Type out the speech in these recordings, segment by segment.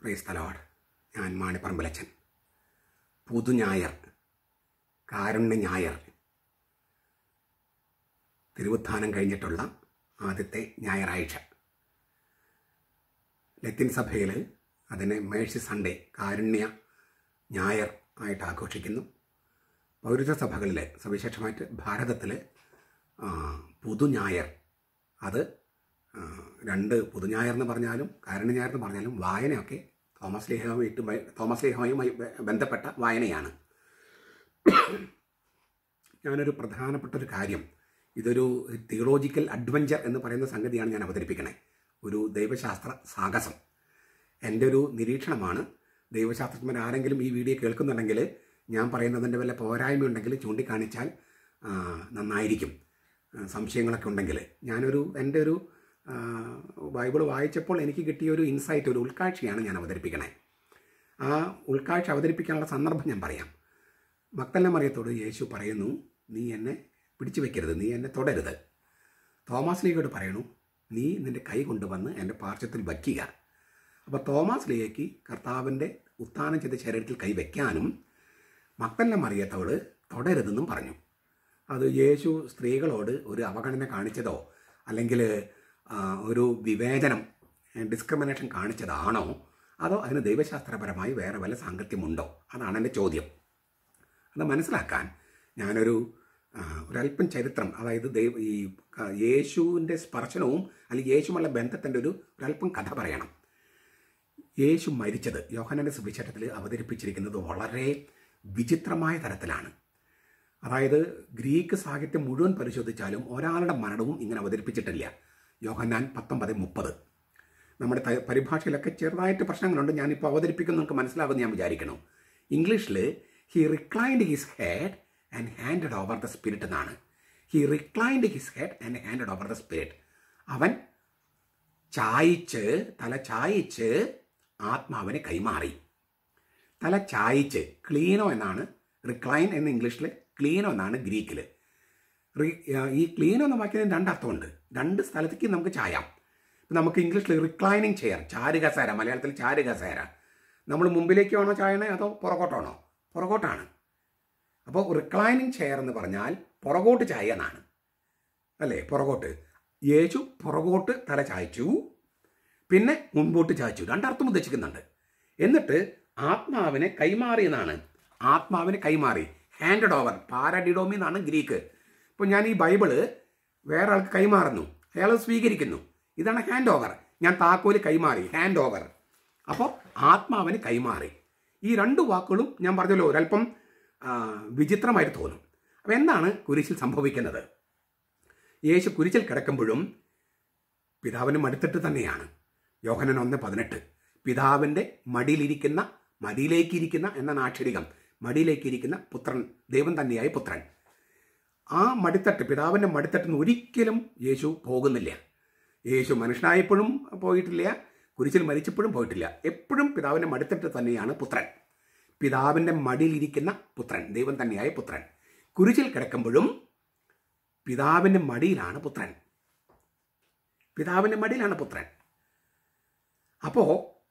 price തലോഡ് ഞാൻ മാണിപ്പറമ്പിലച്ചൻ പുതുഞായർ കാരുണ്യ ഞായർ തിരുവുത്ഥാനം കഴിഞ്ഞിട്ടുള്ള ആദ്യത്തെ ഞായറാഴ്ച ലത്തിൻ സഭയിൽ അതിനെ മേഴ്സി സൺഡേ കാരുണ്യ ഞായർ ആയിട്ട് ആഘോഷിക്കുന്നു പൗരത്വ സഭകളിൽ സവിശേഷമായിട്ട് ഭാരതത്തിൽ പുതുഞായർ അത് ആ, രണ്ട് പുതുഞായർ എന്ന് പറഞ്ഞാലും കാരുണ്യ ഞായർ എന്ന് പറഞ്ഞാലും വായനയൊക്കെ തോമസ് ലേഹവുമായിട്ട് ബ- തോമസ് ലേഹവുമായി ബ- ബന്ധപ്പെട്ട വായനയാണ് ഞാനൊരു പ്രധാനപ്പെട്ട ഒരു കാര്യം ഇതൊരു തിയോളജിക്കൽ അഡ്വഞ്ചർ എന്ന് പറയുന്ന സംഗതിയാണ് ഞാൻ അവതരിപ്പിക്കണേ ഒരു ദൈവശാസ്ത്ര സാഹസം എൻ്റെ ഒരു നിരീക്ഷണമാണ് ദൈവശാസ്ത്രജ്ഞർ ആരെങ്കിലും ഈ വീഡിയോ കേൾക്കുന്നുണ്ടെങ്കിൽ ഞാൻ പറയുന്നതിൻ്റെ വല്ല പോരായ്മയുണ്ടെങ്കിൽ ചൂണ്ടിക്കാണിച്ചാൽ ആ, നന്നായിരിക്കും ആ, സംശയങ്ങളൊക്കെ ഉണ്ടെങ്കിൽ ഞാനൊരു എൻ്റെ ഒരു ആ, ബൈബിൾ വായിച്ചപ്പോൾ എനിക്ക് കിട്ടിയ ഒരു ഇൻസൈറ്റ് ഒരു ഉൾക്കാഴ്ചയാണ് ഞാൻ അവതരിപ്പിക്കണേ ആ ഉൾക്കാഴ്ച അവതരിപ്പിക്കാനുള്ള സന്ദർഭം ഞാൻ പറയാം മക്തല്ല മറിയത്തോട് യേശു പറയുന്നു നീ എന്നെ പിടിച്ചു വെക്കരുത് നീ എന്നെ തുടരുത് തോമസ് ലീഗോട് പറയണു നീ നിന്റെ കൈ കൊണ്ടുവന്ന് എൻ്റെ പാർശ്വത്തിൽ വയ്ക്കുക അപ്പോൾ തോമസ് ലീഗയ്ക്ക് കർത്താവിൻ്റെ ഉത്ഥാനം ചെയ്ത ശരീരത്തിൽ കൈ വയ്ക്കാനും മക്തല്ല മറിയത്തോട് തുടരുതെന്നും പറഞ്ഞു അത് യേശു സ്ത്രീകളോട് ഒരു അവഗണന കാണിച്ചതോ അല്ലെങ്കിൽ ആ, ഒരു വിവേചനം ഡിസ്ക്രിമിനേഷൻ കാണിച്ചതാണോ അതോ അതിന് ദൈവശാസ്ത്രപരമായി വേറെ വല്ല സാങ്കത്യമുണ്ടോ അതാണ് എൻ്റെ ചോദ്യം അത് മനസ്സിലാക്കാൻ ഞാനൊരു ആ, ഒരല്പം ചരിത്രം അതായത് ദൈവ ഈ ക- യേശുവിൻ്റെ സ്പർശനവും അല്ലെങ്കിൽ യേശുമുള്ള ബന്ധത്തിൻ്റെ ഒരു ഒരല്പം കഥ പറയണം യേശു മരിച്ചത് യോഹനന്റെ സുവിശേഷത്തിൽ അവതരിപ്പിച്ചിരിക്കുന്നത് വളരെ വിചിത്രമായ തരത്തിലാണ് അതായത് ഗ്രീക്ക് സാഹിത്യം മുഴുവൻ പരിശോധിച്ചാലും ഒരാളുടെ മരണവും ഇങ്ങനെ അവതരിപ്പിച്ചിട്ടില്ല യോഹന്നാൻ പത്തൊമ്പത് മുപ്പത് നമ്മുടെ ത- പരിഭാഷയിലൊക്കെ ചെറുതായിട്ട് പ്രശ്നങ്ങളുണ്ട് ഞാനിപ്പോൾ അവതരിപ്പിക്കുന്ന നിങ്ങൾക്ക് മനസ്സിലാകുമെന്ന് ഞാൻ വിചാരിക്കണം ഇംഗ്ലീഷിൽ he reclined his head and handed over the spirit എന്നാണ് he reclined his head and handed over the spirit അവൻ ചായിച്ച് തല ചായിച്ച് ആത്മാവിനെ കൈമാറി തല ചായിച്ച് ക്ലീനോ എന്നാണ് റിക്ലൈൻ എന്ന് ഇംഗ്ലീഷിൽ ക്ലീനോ എന്നാണ് ഗ്രീക്കിൽ ഈ ക്ലീനോ എന്ന വാക്കിന് രണ്ടർത്ഥമുണ്ട് രണ്ട് സ്ഥലത്തേക്ക് നമുക്ക് ചായാം ഇപ്പം നമുക്ക് ഇംഗ്ലീഷിൽ റിക്ലൈനിങ് ചെയർ ചാരുകസേര മലയാളത്തിൽ ചാരുകസേര നമ്മൾ മുമ്പിലേക്കാണോ ചായണേ അതോ പുറകോട്ടാണോ പുറകോട്ടാണ് അപ്പോൾ റിക്ലൈനിങ് ചെയർ എന്ന് പറഞ്ഞാൽ പുറകോട്ട് ചായ എന്നാണ് അല്ലേ പുറകോട്ട് യേശു പുറകോട്ട് തല ചായച്ചു പിന്നെ മുൻപോട്ട് ചായച്ചു രണ്ടർത്ഥം ഉദ്ദേശിക്കുന്നുണ്ട് എന്നിട്ട് ആത്മാവിനെ കൈമാറി എന്നാണ് ആത്മാവിനെ കൈമാറി ഹാൻഡഡ് ഓവർ പാരഡിഡോമി എന്നാണ് ഗ്രീക്ക് ഇപ്പോൾ ഞാൻ ഈ ബൈബിള് വേറെ ആൾക്ക് കൈമാറുന്നു അയാൾ സ്വീകരിക്കുന്നു ഇതാണ് ഹാൻഡ് ഓവർ ഞാൻ താക്കോല് കൈമാറി ഹാൻഡ് ഓവർ അപ്പോൾ ആത്മാവിന് കൈമാറി ഈ രണ്ട് വാക്കുകളും ഞാൻ പറഞ്ഞല്ലോ ഒരല്പം ആ, വിചിത്രമായിട്ട് തോന്നും അപ്പോൾ എന്താണ് കുരിശിൽ സംഭവിക്കുന്നത് യേശു കുരിശിൽ കിടക്കുമ്പോഴും പിതാവിന് മടുത്തിട്ട് തന്നെയാണ് യോഹനൻ ഒന്ന് പതിനെട്ട് പിതാവിൻ്റെ മടിയിലിരിക്കുന്ന മടിയിലേക്കിരിക്കുന്ന എന്ന ആക്ഷരികം മടിയിലേക്കിരിക്കുന്ന പുത്രൻ ദൈവം തന്നെയായ പുത്രൻ ആ മടിത്തട്ട് പിതാവിൻ്റെ മടിത്തട്ടിൽ നിന്ന് ഒരിക്കലും യേശു പോകുന്നില്ല യേശു മനുഷ്യനായപ്പോഴും പോയിട്ടില്ല കുരിശിൽ മരിച്ചപ്പോഴും പോയിട്ടില്ല എപ്പോഴും പിതാവിൻ്റെ മടിത്തട്ട് തന്നെയാണ് പുത്രൻ പിതാവിൻ്റെ മടിയിലിരിക്കുന്ന പുത്രൻ ദൈവം തന്നെയായ പുത്രൻ കുരിശിൽ കിടക്കുമ്പോഴും പിതാവിൻ്റെ മടിയിലാണ് പുത്രൻ പിതാവിൻ്റെ മടിയിലാണ് പുത്രൻ അപ്പോൾ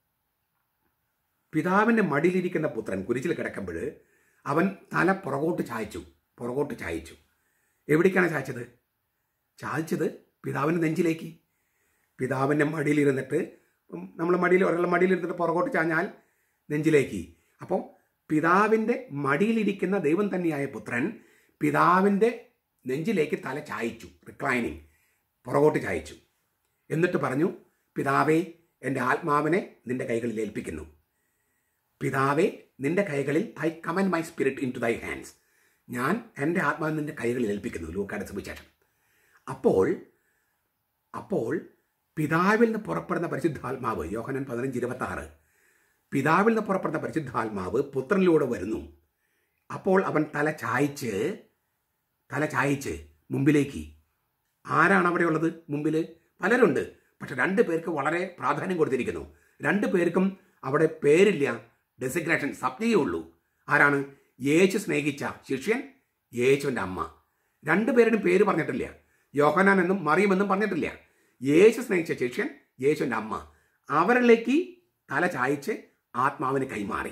പിതാവിൻ്റെ മടിയിലിരിക്കുന്ന പുത്രൻ കുരിശിൽ കിടക്കുമ്പോൾ അവൻ തല പുറകോട്ട് ചായച്ചു പുറകോട്ട് ചായച്ചു എവിടേക്കാണ് ചായച്ചത് ചായച്ചത് പിതാവിൻ്റെ നെഞ്ചിലേക്ക് പിതാവിൻ്റെ മടിയിലിരുന്നിട്ട് നമ്മൾ മടിയിൽ ഒരാളുടെ മടിയിലിരുന്നിട്ട് പുറകോട്ട് ചാഞ്ഞാൽ നെഞ്ചിലേക്ക് അപ്പോൾ പിതാവിൻ്റെ മടിയിലിരിക്കുന്ന ദൈവം തന്നെയായ പുത്രൻ പിതാവിൻ്റെ നെഞ്ചിലേക്ക് തല ചായച്ചു റിക്ലൈനിങ് പുറകോട്ട് ചായച്ചു എന്നിട്ട് പറഞ്ഞു പിതാവേ എൻ്റെ ആത്മാവിനെ നിന്റെ കൈകളിൽ ഏൽപ്പിക്കുന്നു പിതാവേ നിന്റെ കൈകളിൽ I commend my spirit into thy hands ഞാൻ എൻ്റെ ആത്മാവിനെ നിന്റെ കൈകളിൽ ഏൽപ്പിക്കുന്നു ലൂക്കാട് സുവിശേഷം അപ്പോൾ അപ്പോൾ പിതാവിൽ നിന്ന് പുറപ്പെടുന്ന പരിശുദ്ധാത്മാവ് യോഹനൻ പതിനഞ്ച് ഇരുപത്തി ആറ് പിതാവിൽ നിന്ന് പുറപ്പെടുന്ന പരിശുദ്ധാത്മാവ് പുത്രനിലൂടെ വരുന്നു അപ്പോൾ അവൻ തല ചായ്ച്ച് തല ചായ്ച്ച് മുമ്പിലേക്ക് ആരാണ് അവിടെ ഉള്ളത് മുമ്പിൽ പലരുണ്ട് പക്ഷെ രണ്ട് പേർക്ക് വളരെ പ്രാധാന്യം കൊടുത്തിരിക്കുന്നു രണ്ട് പേർക്കും അവിടെ പേരില്ല ഡെസിഗ്നേഷൻ സപ്തിയേ ഉള്ളൂ ആരാണ് യേശു സ്നേഹിച്ച ശിഷ്യൻ യേശുവിൻ്റെ അമ്മ രണ്ടു പേരുടെയും പേര് പറഞ്ഞിട്ടില്ല യോഹനാൻ എന്നും മറിയം എന്നും പറഞ്ഞിട്ടില്ല യേശു സ്നേഹിച്ച ശിഷ്യൻ യേശുവിൻ്റെ അമ്മ അവരിലേക്ക് തല ചായച്ച് ആത്മാവിന് കൈമാറി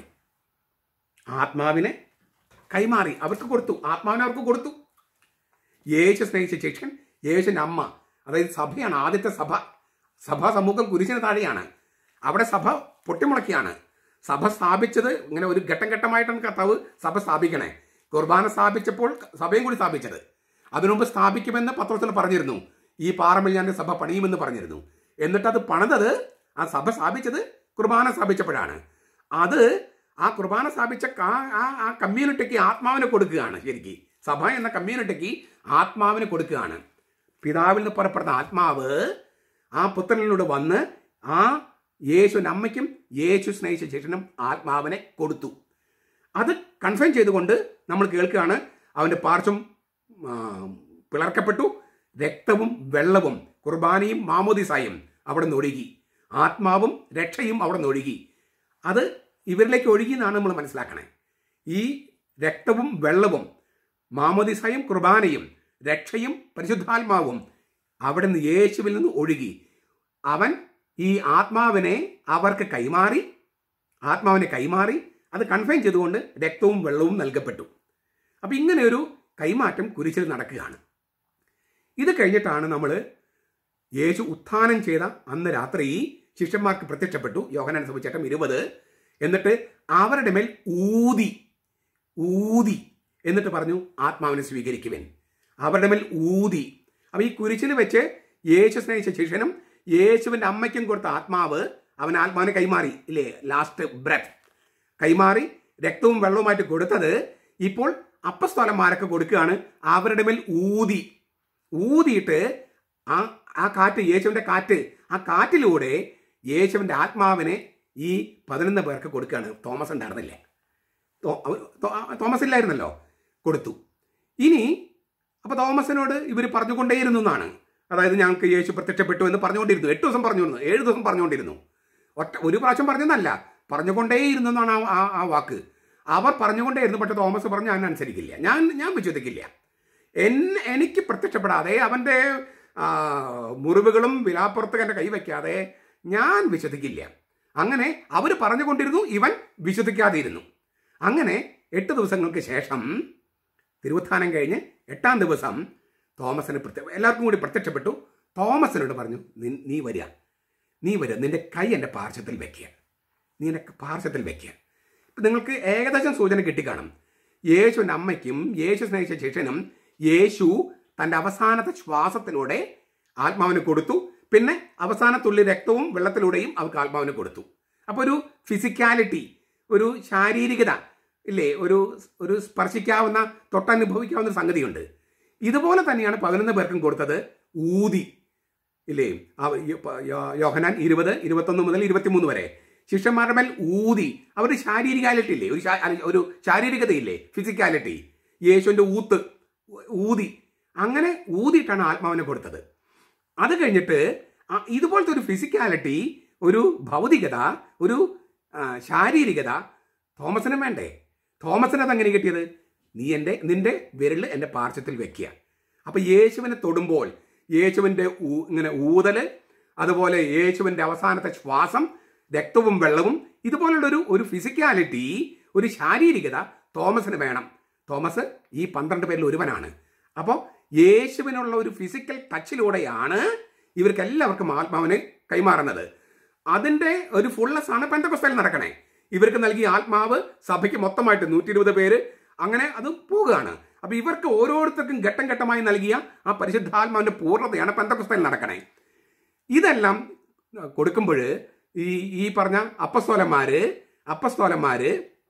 ആത്മാവിനെ കൈമാറി അവർക്ക് കൊടുത്തു ആത്മാവിനെ അവർക്ക് കൊടുത്തു യേശു സ്നേഹിച്ച ശിക്ഷൻ യേശുവിൻ്റെ അമ്മ അതായത് സഭയാണ് ആദ്യത്തെ സഭ സഭാ സമൂഹം കുരിശിന് താഴെയാണ് അവിടെ സഭ പൊട്ടിമുളക്കിയാണ് സഭ സ്ഥാപിച്ചത് ഇങ്ങനെ ഒരു ഘട്ടം ഘട്ടമായിട്ടാണ് കർത്താവ് സഭ സ്ഥാപിക്കണേ കുർബാന സ്ഥാപിച്ചപ്പോൾ സഭയും കൂടി സ്ഥാപിച്ചത് അതിനുമുമ്പ് സ്ഥാപിക്കുമെന്ന് പത്രത്തിൽ പറഞ്ഞിരുന്നു ഈ പാറമിൽ ഞാൻ സഭ പണിയുമെന്ന് പറഞ്ഞിരുന്നു എന്നിട്ട് അത് പണിതത് ആ സഭ സ്ഥാപിച്ചത് കുർബാന സ്ഥാപിച്ചപ്പോഴാണ് അത് ആ കുർബാന സ്ഥാപിച്ച കാ- ആ ആ കമ്മ്യൂണിറ്റിക്ക് ആത്മാവിനെ കൊടുക്കുകയാണ് ശരിക്ക് സഭ എന്ന കമ്മ്യൂണിറ്റിക്ക് ആത്മാവിനെ കൊടുക്കുകയാണ് പിതാവിൽ നിന്ന് പുറപ്പെടുന്ന ആത്മാവ് ആ പുത്രനിലൂടെ വന്ന് ആ യേശുവിൻ്റെ അമ്മയ്ക്കും യേശു സ്നേഹിച്ച ശേഷനും ആത്മാവിനെ കൊടുത്തു അത് കൺഫേം ചെയ്തുകൊണ്ട് നമ്മൾ കേൾക്കുകയാണ് അവൻ്റെ പാർശ്വം ആ, പിളർക്കപ്പെട്ടു രക്തവും വെള്ളവും കുർബാനയും മാമോദിസായും അവിടെ നിന്ന് ഒഴുകി ആത്മാവും രക്ഷയും അവിടെ നിന്ന് ഒഴുകി അത് ഇവരിലേക്ക് ഒഴുകി എന്നാണ് നമ്മൾ മനസ്സിലാക്കണേ ഈ രക്തവും വെള്ളവും മാമോദിസായും കുർബാനയും രക്ഷയും പരിശുദ്ധാത്മാവും അവിടെ നിന്ന് യേശുവിൽ നിന്ന് ഒഴുകി അവൻ ഈ ആത്മാവിനെ അവർക്ക് കൈമാറി ആത്മാവിനെ കൈമാറി അത് കൺഫൈൻ ചെയ്തുകൊണ്ട് രക്തവും വെള്ളവും നൽകപ്പെട്ടു അപ്പം ഇങ്ങനെ ഒരു കൈമാറ്റം കുരിശിൽ നടക്കുകയാണ് ഇത് കഴിഞ്ഞിട്ടാണ് നമ്മൾ യേശു ഉത്ഥാനം ചെയ്ത അന്ന് രാത്രി ശിഷ്യന്മാർക്ക് പ്രത്യക്ഷപ്പെട്ടു യോഹനാൻ സംബന്ധിച്ചേട്ടം ഇരുപത് എന്നിട്ട് അവരുടെ മേൽ ഊതി ഊതി എന്നിട്ട് പറഞ്ഞു ആത്മാവിനെ സ്വീകരിക്കുവൻ അവരുടെ മേൽ ഊതി അപ്പം ഈ കുരിശിൽ വെച്ച് യേശു സ്നേഹിച്ച ശിഷ്യനും യേശുവിൻ്റെ അമ്മയ്ക്കും കൊടുത്ത ആത്മാവ് അവൻ ആത്മാവിനെ കൈമാറി ഇല്ലേ ലാസ്റ്റ് ബ്രെത്ത് കൈമാറി രക്തവും വെള്ളവുമായിട്ട് കൊടുത്തത് ഇപ്പോൾ അപ്പസ്തോലന്മാരൊക്കെ കൊടുക്കുകയാണ് അവരുടെ മേൽ ഊതി ഊതിയിട്ട് ആ ആ കാറ്റ് യേശുവിൻ്റെ കാറ്റ് ആ കാറ്റിലൂടെ യേശുവിൻ്റെ ആത്മാവിനെ ഈ പതിനൊന്ന് പേർക്ക് കൊടുക്കുകയാണ് തോമസ് ഉണ്ടായിരുന്നില്ലേ തോ- അവ- തോ- തോമസ് ഇല്ലായിരുന്നല്ലോ കൊടുത്തു ഇനി അപ്പോൾ തോമസിനോട് ഇവർ പറഞ്ഞുകൊണ്ടേയിരുന്നു എന്നാണ് അതായത് ഞങ്ങൾക്ക് യേശു പ്രത്യക്ഷപ്പെട്ടു എന്ന് പറഞ്ഞുകൊണ്ടിരുന്നു എട്ട് ദിവസം പറഞ്ഞുകൊണ്ടിരുന്നു ഏഴ് ദിവസം പറഞ്ഞുകൊണ്ടിരുന്നു ഒറ്റ ഒരു പ്രാവശ്യം പറഞ്ഞെന്നല്ല പറഞ്ഞുകൊണ്ടേയിരുന്നു എന്നാണ് ആ- ആ ആ വാക്ക് അവർ പറഞ്ഞുകൊണ്ടേയിരുന്നു പക്ഷേ തോമസ് പറഞ്ഞു ഞാൻ അനുസരിക്കില്ല ഞാൻ ഞാൻ വിശ്വസിക്കില്ല എന്നെ എനിക്ക് പ്രത്യക്ഷപ്പെടാതെ അവൻ്റെ ആ, മുറിവുകളും വിലാപ്പുറത്ത് എൻ്റെ കൈവയ്ക്കാതെ ഞാൻ വിശ്വസിക്കില്ല അങ്ങനെ അവർ പറഞ്ഞുകൊണ്ടിരുന്നു ഇവൻ വിശ്വസിക്കാതിരുന്നു അങ്ങനെ എട്ട് ദിവസങ്ങൾക്ക് ശേഷം തിരുവുത്ഥാനം കഴിഞ്ഞ് എട്ടാം ദിവസം തോമസിന് പ്രത്യ എല്ലാവർക്കും കൂടി പ്രത്യക്ഷപ്പെട്ടു തോമസിനോട് പറഞ്ഞു "നി- നീ വരിക നീ വരിക നിന്റെ കൈ എൻ്റെ പാർശ്വത്തിൽ വെക്കുക നീ എൻ്റെ പാർശ്വത്തിൽ വെക്കുക ഇപ്പം നിങ്ങൾക്ക് ഏകദേശം സൂചന കിട്ടിക്കാണും യേശുവിൻ്റെ അമ്മയ്ക്കും യേശു സ്നേഹിച്ച ശിഷ്യനും യേശു തൻ്റെ അവസാനത്തെ ശ്വാസത്തിലൂടെ ആത്മാവിന് കൊടുത്തു പിന്നെ അവസാന തുള്ളി രക്തവും വെള്ളത്തിലൂടെയും അവർക്ക് ആത്മാവിന് കൊടുത്തു അപ്പോൾ ഒരു ഫിസിക്കാലിറ്റി ഒരു ശാരീരികത ഇല്ലേ ഒരു ഒരു സ്പർശിക്കാവുന്ന തൊട്ടനുഭവിക്കാവുന്ന ഒരു സംഗതിയുണ്ട് ഇതുപോലെ തന്നെയാണ് പതിനൊന്ന് പേർക്കും കൊടുത്തത് ഊതി ഇല്ലേ ആ യ- പ- യോ- യോഹനാൻ ഇരുപത് ഇരുപത്തൊന്ന് മുതൽ ഇരുപത്തിമൂന്ന് വരെ ശിഷ്യന്മാരുടെ മേൽ ഊതി അവർ ശാരീരികാലിറ്റി ഇല്ലേ ഒരു ശാ- അല്ല, ഒരു ശാരീരികതയില്ലേ ഫിസിക്കാലിറ്റി യേശുവിൻ്റെ ഊത്ത് ഊതി അങ്ങനെ ഊതിയിട്ടാണ് ആത്മാവിനെ കൊടുത്തത് അത് കഴിഞ്ഞിട്ട് ആ- ഇതുപോലത്തെ ഒരു ഫിസിക്കാലിറ്റി ഒരു ഭൗതികത ഒരു ആ, ശാരീരികത തോമസിനും വേണ്ടേ തോമസിന് അതെങ്ങനെ കിട്ടിയത് നീ എൻ്റെ നിന്റെ വിരൽ എൻ്റെ പാർശ്വത്തിൽ വെക്കുക അപ്പൊ യേശുവിനെ തൊടുമ്പോൾ യേശുവിൻ്റെ ഊ- ഇങ്ങനെ ഊതല് അതുപോലെ യേശുവിൻ്റെ അവസാനത്തെ ശ്വാസം രക്തവും വെള്ളവും ഇതുപോലുള്ള ഒരു ഒരു ഫിസിക്കാലിറ്റി ഒരു ശാരീരികത തോമസിന് വേണം തോമസ് ഈ പന്ത്രണ്ട് പേരിൽ ഒരുവനാണ് അപ്പോൾ യേശുവിനുള്ള ഒരു ഫിസിക്കൽ ടച്ചിലൂടെയാണ് ഇവർക്ക് എല്ലാവർക്കും ആത്മാവിനെ കൈമാറുന്നത് അതിൻ്റെ ഒരു ഫുൾനെസ് ആണ് പെന്തക്കൊസ്തയിൽ നടക്കണേ ഇവർക്ക് നൽകിയ ആത്മാവ് സഭയ്ക്ക് മൊത്തമായിട്ട് നൂറ്റി ഇരുപത് പേര് അങ്ങനെ അത് പോവുകയാണ് അപ്പൊ ഇവർക്ക് ഓരോരുത്തർക്കും ഘട്ടം ഘട്ടമായി നൽകിയ ആ പരിശുദ്ധാത്മാവിന്റെ പൂർണ്ണതയാണ് പെന്തക്കൊസ്തയിൽ നടക്കണേ ഇതെല്ലാം കൊടുക്കുമ്പോൾ ഈ ഈ പറഞ്ഞ അപ്പസ്തോലന്മാര് അപ്പസ്തോലന്മാര്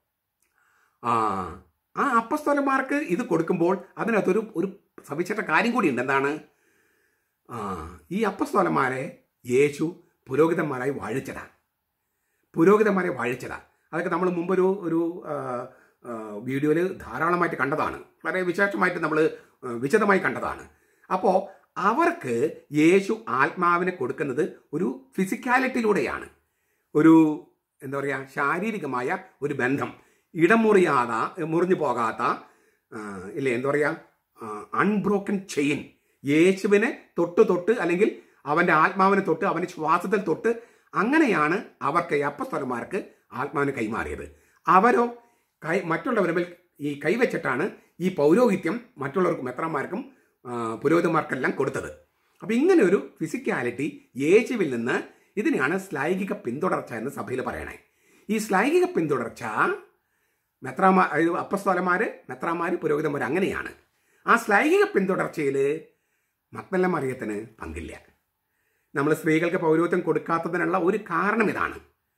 ആ ആ അപ്പസ്തോലന്മാർക്ക് ഇത് കൊടുക്കുമ്പോൾ അതിനകത്തൊരു ഒരു സവിശേഷ കാര്യം കൂടിയുണ്ട് എന്താണ് ആ ഈ അപ്പസ്തോലന്മാരെ യേശു പുരോഹിതന്മാരായി വാഴിച്ചതാണ് പുരോഹിതന്മാരെ വാഴിച്ചതാ അതൊക്കെ നമ്മൾ മുമ്പൊരു ഒരു വീഡിയോയിൽ ധാരാളമായിട്ട് കണ്ടതാണ് വളരെ വിശേഷമായിട്ട് നമ്മൾ വിശദമായി കണ്ടതാണ് അപ്പോൾ അവർക്ക് യേശു ആത്മാവിനെ കൊടുക്കുന്നത് ഒരു ഫിസിക്കാലിറ്റിയിലൂടെയാണ് ഒരു എന്താ പറയുക ശാരീരികമായ ഒരു ബന്ധം ഇടമുറിയാത മുറിഞ്ഞു പോകാത്ത ആ, ഇല്ലേ എന്താ പറയുക അൺബ്രോക്കൺ ചെയിൻ യേശുവിനെ തൊട്ട് തൊട്ട് അല്ലെങ്കിൽ അവൻ്റെ ആത്മാവിനെ തൊട്ട് അവൻ്റെ ശ്വാസത്തിൽ തൊട്ട് അങ്ങനെയാണ് അവർക്ക് ഈ അപ്പസ്തലന്മാർക്ക് ആത്മാവിനെ കൈമാറിയത് അവരോ കൈ മറ്റുള്ളവരുടെ മേൽ ഈ കൈവച്ചിട്ടാണ് ഈ പൗരോഹിത്യം മറ്റുള്ളവർക്കും മെത്രന്മാർക്കും ആ, പുരോഹിതന്മാർക്കെല്ലാം കൊടുത്തത് അപ്പം ഇങ്ങനെ ഒരു ഫിസിക്കാലിറ്റി യേശുവിൽ നിന്ന് ഇതിനെയാണ് ശ്ലൈകിക പിന്തുടർച്ച എന്ന് സഭയിൽ പറയണേ ഈ ശ്ലൈകിക പിന്തുടർച്ച മെത്രാമാ അപ്പസ്തോലന്മാര് മെത്രാമാര് പുരോഹിതന്മാർ അങ്ങനെയാണ് ആ ശ്ലൈകിക പിന്തുടർച്ചയിൽ മക്നല്ല മറിയത്തിന് പങ്കില്ല നമ്മൾ സ്ത്രീകൾക്ക് പൗരോഹിത്യം കൊടുക്കാത്തതിനുള്ള ഒരു കാരണം ഇതാണ്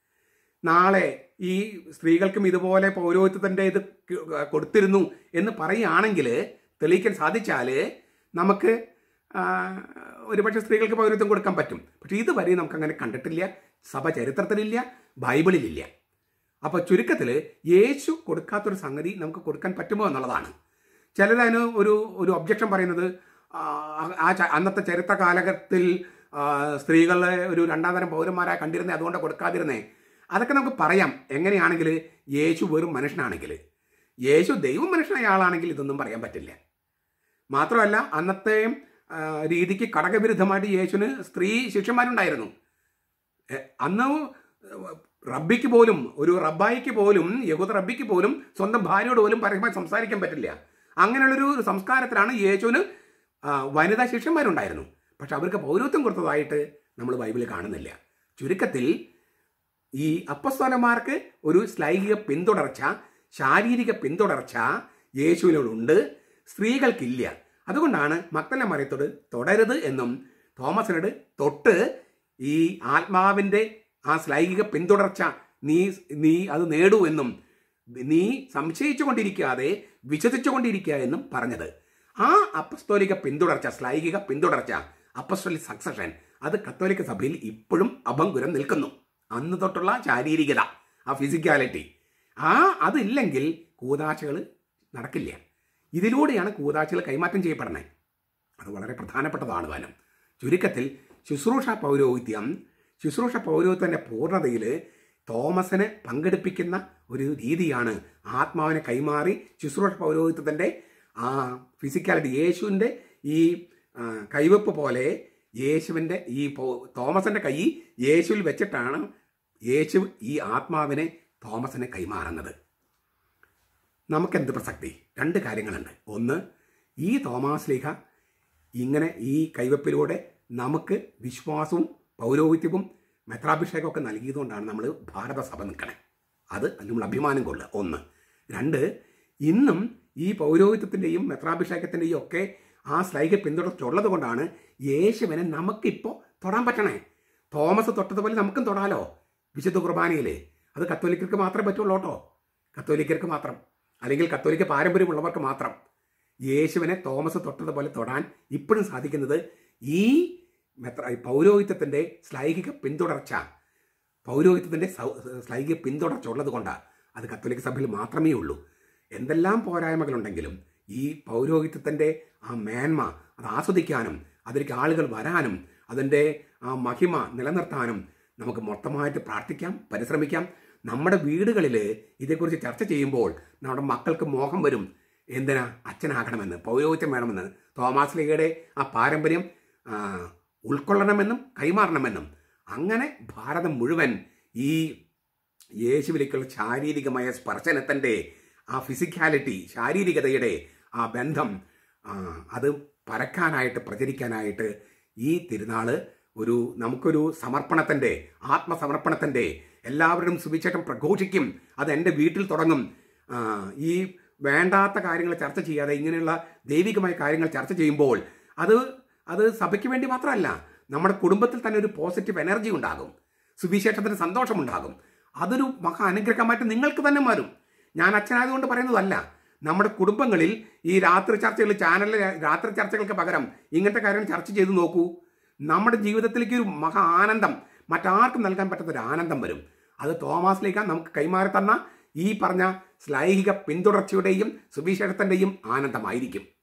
നാളെ ഈ സ്ത്രീകൾക്കും ഇതുപോലെ പൗരോഹിത്യത്തിൻ്റെ ഇത് ക- കൊടുത്തിരുന്നു എന്ന് പറയുകയാണെങ്കിൽ തെളിയിക്കാൻ സാധിച്ചാൽ നമുക്ക് ആ, ഒരുപക്ഷെ സ്ത്രീകൾക്ക് പൗരത്വം കൊടുക്കാൻ പറ്റും പക്ഷെ ഇതുവരെ നമുക്ക് അങ്ങനെ കണ്ടിട്ടില്ല സഭ ചരിത്രത്തിലില്ല ബൈബിളിലില്ല അപ്പോൾ ചുരുക്കത്തിൽ യേശു കൊടുക്കാത്തൊരു സംഗതി നമുക്ക് കൊടുക്കാൻ പറ്റുമോ എന്നുള്ളതാണ് ചിലരതിന് ഒരു ഒരു ഒബ്ജക്ഷൻ പറയുന്നത് ആ, ആ ച- അന്നത്തെ ചരിത്ര കാലഘട്ടത്തിൽ ആ, സ്ത്രീകളെ ഒരു രണ്ടാം തരം പൗരന്മാരായി കണ്ടിരുന്നേ അതുകൊണ്ട് കൊടുക്കാതിരുന്നേ അതൊക്കെ നമുക്ക് പറയാം എങ്ങനെയാണെങ്കിൽ യേശു വെറും മനുഷ്യനാണെങ്കിൽ യേശു ദൈവം മനുഷ്യനായ ആളാണെങ്കിൽ ഇതൊന്നും പറയാൻ പറ്റില്ല മാത്രമല്ല അന്നത്തെ ആ, രീതിക്ക് കടകവിരുദ്ധമായിട്ട് യേശുവിന് സ്ത്രീ ശിഷ്യന്മാരുണ്ടായിരുന്നു എ, അന്ന് റബ്ബിക്ക് പോലും ഒരു റബ്ബായിക്ക് പോലും യഹൂദ റബ്ബിക്ക് പോലും സ്വന്തം ഭാര്യയോട് പോലും പരസ്യമായി സംസാരിക്കാൻ പറ്റില്ല അങ്ങനെയുള്ളൊരു സംസ്കാരത്തിലാണ് യേശുവിന് ആ, വനിതാ ശിഷ്യന്മാരുണ്ടായിരുന്നു പക്ഷെ അവർക്ക് പൗരത്വം കൊടുത്തതായിട്ട് നമ്മൾ ബൈബിളിൽ കാണുന്നില്ല ചുരുക്കത്തിൽ ഈ അപ്പസ്തോലന്മാർക്ക് ഒരു ശ്ലൈഹിക പിന്തുടർച്ച ശാരീരിക പിന്തുടർച്ച യേശുവിനോടുണ്ട് സ്ത്രീകൾക്കില്ല അതുകൊണ്ടാണ് മക്തല മറിയത്തോട് തുടരുത് എന്നും തോമസിനോട് തൊട്ട് ഈ ആത്മാവിൻ്റെ ആ ശ്ലൈഹിക പിന്തുടർച്ച നീ നീ അത് നേടൂ എന്നും നീ സംശയിച്ചു കൊണ്ടിരിക്കാതെ വിശ്വസിച്ചു കൊണ്ടിരിക്കുക എന്നും പറഞ്ഞത് ആ അപ്പസ്തോലിക പിന്തുടർച്ച ശ്ലൈഹിക പിന്തുടർച്ച അപ്പസ്തോലിക് സക്സഷൻ അത് കത്തോലിക്ക സഭയിൽ ഇപ്പോഴും അഭംഗുരം നിൽക്കുന്നു അന്ന് തൊട്ടുള്ള ശാരീരികത ആ ഫിസിക്കാലിറ്റി ആ അതില്ലെങ്കിൽ കൂതാശകൾ നടക്കില്ല ഇതിലൂടെയാണ് കൂതാശകൾ കൈമാറ്റം ചെയ്യപ്പെടുന്നത് അത് വളരെ പ്രധാനപ്പെട്ടതാണ് താനും ചുരുക്കത്തിൽ ശുശ്രൂഷ പൗരോഹിത്യം ശുശ്രൂഷ പൗരോഹിത്യത്തിൻ്റെ പൂർണ്ണതയിൽ തോമസിനെ പങ്കെടുപ്പിക്കുന്ന ഒരു രീതിയാണ് ആത്മാവിനെ കൈമാറി ശുശ്രൂഷ പൗരോഹിത്യത്തിൻ്റെ ആ ഫിസിക്കാലിറ്റി യേശുവിൻ്റെ ഈ ആ, കൈവെപ്പ് പോലെ യേശുവിൻ്റെ ഈ പോ- തോമസിൻ്റെ കൈ യേശുവിൽ വെച്ചിട്ടാണ് യേശു ഈ ആത്മാവിനെ തോമസിനെ കൈമാറുന്നത് നമുക്കെന്ത് പ്രസക്തി രണ്ട് കാര്യങ്ങളുണ്ട് ഒന്ന് ഈ തോമാസ് ലീഹ ഇങ്ങനെ ഈ കൈവപ്പിലൂടെ നമുക്ക് വിശ്വാസവും പൗരോഹിത്യവും മെത്രാഭിഷേകമൊക്കെ നൽകിയതുകൊണ്ടാണ് നമ്മൾ ഭാരതസഭ നിൽക്കണേ അത് നമ്മൾ അഭിമാനം കൊള്ളുക ഒന്ന് രണ്ട് ഇന്നും ഈ പൗരോഹിത്യത്തിൻ്റെയും മെത്രാഭിഷേകത്തിൻ്റെയും ഒക്കെ ആ സ്ലൈഹ പിന്തുടർച്ചുള്ളത് കൊണ്ടാണ് യേശുവിനെ നമുക്കിപ്പോൾ തൊടാൻ പറ്റണേ തോമസ് തൊട്ടതുപോലെ നമുക്കും തൊടാലോ വിശുദ്ധ കുർബാനയിൽ അത് കത്തോലിക്കർക്ക് മാത്രമേ പറ്റുള്ളൂ കേട്ടോ കത്തോലിക്കർക്ക് മാത്രം അല്ലെങ്കിൽ കത്തോലിക്ക പാരമ്പര്യമുള്ളവർക്ക് മാത്രം യേശുവിനെ തോമസ് തൊട്ടതുപോലെ തൊടാൻ ഇപ്പോഴും സാധിക്കുന്നത് ഈ മെത്ര ഈ പൗരോഹിത്യത്തിൻ്റെ ശ്ലൈഹിക പിന്തുടർച്ച പൗരോഹിത്യത്തിൻ്റെ സൗ- ശ്ലൈഹിക പിന്തുടർച്ച ഉള്ളത് കൊണ്ടാണ് അത് കത്തോലിക്ക സഭയിൽ മാത്രമേ ഉള്ളൂ എന്തെല്ലാം പോരായ്മകളുണ്ടെങ്കിലും ഈ പൗരോഹിത്യത്തിൻ്റെ ആ മേന്മ അത് ആസ്വദിക്കാനും അതിലേക്ക് ആളുകൾ വരാനും അതിൻ്റെ ആ മഹിമ നിലനിർത്താനും നമുക്ക് മൊത്തമായിട്ട് പ്രാർത്ഥിക്കാം പരിശ്രമിക്കാം നമ്മുടെ വീടുകളിൽ ഇതേക്കുറിച്ച് ചർച്ച ചെയ്യുമ്പോൾ നമ്മുടെ മക്കൾക്ക് മോഹം വരും എന്തിനാ അച്ഛനാകണമെന്ന് പൗരോഹിത്യം വേണമെന്ന് തോമാസ് ലീഗയുടെ ആ പാരമ്പര്യം ആ, ഉൾക്കൊള്ളണമെന്നും കൈമാറണമെന്നും അങ്ങനെ ഭാരതം മുഴുവൻ ഈ യേശുവിലേക്കുള്ള ശാരീരികമായ സ്പർശനത്തിൻ്റെ ആ ഫിസിക്കാലിറ്റി ശാരീരികതയുടെ ആ ബന്ധം ആ, അത് പരക്കാനായിട്ട് പ്രചരിക്കാനായിട്ട് ഈ തിരുനാള് ഒരു നമുക്കൊരു സമർപ്പണത്തിൻ്റെ ആത്മസമർപ്പണത്തിൻ്റെ എല്ലാവരും സുവിശേഷം പ്രഘോഷിക്കും അത് എൻ്റെ വീട്ടിൽ തുടങ്ങും ആ, ഈ വേണ്ടാത്ത കാര്യങ്ങൾ ചർച്ച ചെയ്യാതെ ഇങ്ങനെയുള്ള ദൈവികമായ കാര്യങ്ങൾ ചർച്ച ചെയ്യുമ്പോൾ അത് അത് സഭയ്ക്ക് വേണ്ടി മാത്രമല്ല നമ്മുടെ കുടുംബത്തിൽ തന്നെ ഒരു പോസിറ്റീവ് എനർജി ഉണ്ടാകും സുവിശേഷത്തിന് സന്തോഷമുണ്ടാകും അതൊരു മഹാ അനുഗ്രഹമായിട്ട് നിങ്ങൾക്ക് തന്നെ മാറും ഞാൻ അച്ഛനായതുകൊണ്ട് പറയുന്നതല്ല നമ്മുടെ കുടുംബങ്ങളിൽ ഈ രാത്രി ചർച്ചകൾ ചാനലിലെ രാത്രി ചർച്ചകൾക്ക് പകരം ഇങ്ങനത്തെ കാര്യങ്ങൾ ചർച്ച ചെയ്ത് നോക്കൂ നമ്മുടെ ജീവിതത്തിലേക്ക് ഒരു മഹാ ആനന്ദം മറ്റാർക്കും നൽകാൻ പറ്റാത്ത ഒരു ആനന്ദം വരും അത് തോമാസിലേക്ക് നമുക്ക് കൈമാറി തന്ന ഈ പറഞ്ഞ ശ്ലൈഹിക പിന്തുടർച്ചയുടെയും സുവിശേഷത്തിൻ്റെയും ആനന്ദമായിരിക്കും